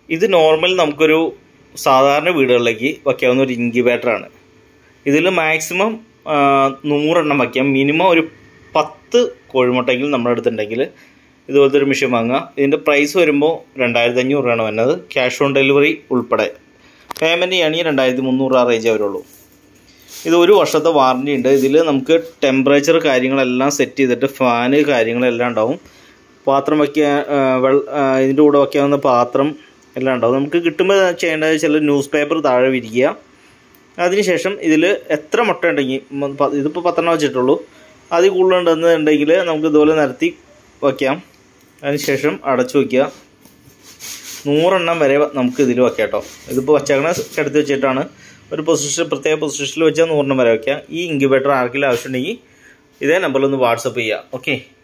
ഇത് നോർമൽ നമുക്കൊരു സാധാരണ വീടുകളിലേക്ക് വയ്ക്കാവുന്ന ഒരു ഇൻക്യുബേറ്ററാണ് ഇതിൽ മാക്സിമം നൂറെണ്ണം വയ്ക്കാം മിനിമം ഒരു പത്ത് കോഴിമുട്ടെങ്കിലും നമ്മുടെ അടുത്തുണ്ടെങ്കിൽ ഇതുപോലത്തെ ഒരു മെഷീൻ വാങ്ങുക ഇതിൻ്റെ പ്രൈസ് വരുമ്പോൾ രണ്ടായിരത്തി അഞ്ഞൂറ് രൂപയാണ് വരുന്നത് ക്യാഷ് ഓൺ ഡെലിവറി ഉൾപ്പെടെ പേയ്മെൻറ്റ് ചെയ്യുകയാണെങ്കിൽ രണ്ടായിരത്തി മുന്നൂറ് രൂപ റേഞ്ച് വരുള്ളൂ ഇത് ഒരു വർഷത്തെ വാറണ്ടി ഉണ്ട് ഇതിൽ നമുക്ക് ടെമ്പറേച്ചർ കാര്യങ്ങളെല്ലാം സെറ്റ് ചെയ്തിട്ട് ഫാന് കാര്യങ്ങളെല്ലാം ഉണ്ടാവും പാത്രം വയ്ക്കുക വെള്ള ഇതിൻ്റെ കൂടെ വയ്ക്കാവുന്ന പാത്രം എല്ലാം ഉണ്ടാവും നമുക്ക് കിട്ടുമ്പോൾ ചെയ്യേണ്ടത് ചില ന്യൂസ് പേപ്പർ താഴെ വിരിക്കുക അതിനുശേഷം ഇതിൽ എത്ര മുട്ട ഉണ്ടെങ്കിൽ മ- പ- ഇതിപ്പോൾ പത്തെണ്ണം വെച്ചിട്ടുള്ളൂ അതിൽ കൂടുതലുണ്ടെന്നുണ്ടെങ്കിൽ നമുക്ക് ഇതുപോലെ നിരത്തി വയ്ക്കാം അതിനുശേഷം അടച്ചു വയ്ക്കുക നൂറെണ്ണം വരെ നമുക്ക് ഇതിൽ വെക്കാം കേട്ടോ ഇതിപ്പോൾ വച്ചേക്കണ കിടത്തി വെച്ചിട്ടാണ് ഒരു പൊസിഷൻ പ്രത്യേക പൊസിഷനിൽ വെച്ചാൽ നൂറെണ്ണം വരെ വയ്ക്കാം ഈ ഇൻക്യുബേറ്റർ ആർക്കെങ്കിലും ആവശ്യമുണ്ടെങ്കിൽ ഇതേ നമ്പറിൽ ഒന്ന് വാട്സപ്പ് ചെയ്യുക ഓക്കെ